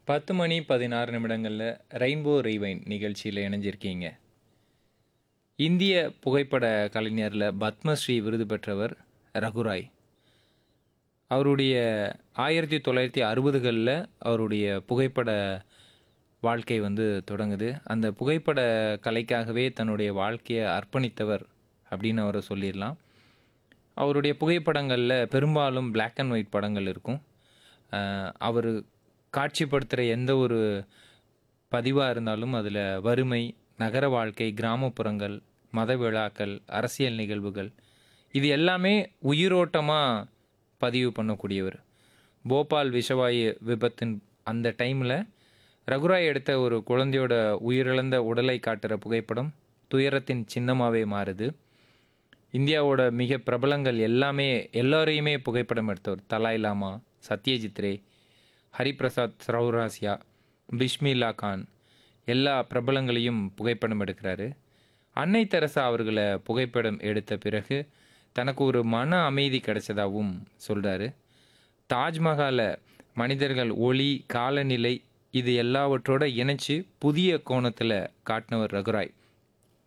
பத்து மணி பதினாறு நிமிடங்களில் ரெயின்போ ரீவைன் நிகழ்ச்சியில் இணைஞ்சிருக்கீங்க இந்திய புகைப்பட கலைஞரில் பத்மஸ்ரீ விருது பெற்றவர் ரகுராய் அவருடைய ஆயிரத்தி தொள்ளாயிரத்தி அறுபதுகளில் அவருடைய புகைப்பட வாழ்க்கை வந்து தொடங்குது அந்த புகைப்பட கலைக்காகவே தன்னுடைய வாழ்க்கையை அர்ப்பணித்தவர் அப்படின்னு அவரை சொல்லிடலாம் அவருடைய புகைப்படங்களில் பெரும்பாலும் Black அண்ட் ஒயிட் படங்கள் இருக்கும் அவர் காட்சிப்படுத்துகிற எந்த ஒரு பதிவாக இருந்தாலும் அதில் வறுமை நகர வாழ்க்கை கிராமப்புறங்கள் மத விழாக்கள் அரசியல் நிகழ்வுகள் இது எல்லாமே உயிரோட்டமாக பதிவு பண்ணக்கூடியவர் போபால் விஷவாயு விபத்தின் அந்த டைமில் ரகுராய் எடுத்த ஒரு குழந்தையோட உயிரிழந்த உடலை காட்டுற புகைப்படம் துயரத்தின் சின்னமாகவே மாறுது இந்தியாவோட மிக பிரபலங்கள் எல்லாமே எல்லாரையுமே புகைப்படம் எடுத்தவர் தலாய் லாமா சத்யஜித் ரே ஹரிபிரசாத் சரௌராசியா பிஸ்மில்லா கான் எல்லா பிரபலங்களையும் புகைப்படம் எடுக்கிறாரு அன்னை தெரசா அவர்களை புகைப்படம் எடுத்த பிறகு தனக்கு ஒரு மன அமைதி கிடைச்சதாகவும் சொல்கிறாரு தாஜ்மஹாலை மனிதர்கள் ஒளி காலநிலை இது எல்லாவற்றோட இணைச்சு புதிய கோணத்தில் காட்டினவர் ரகுராய்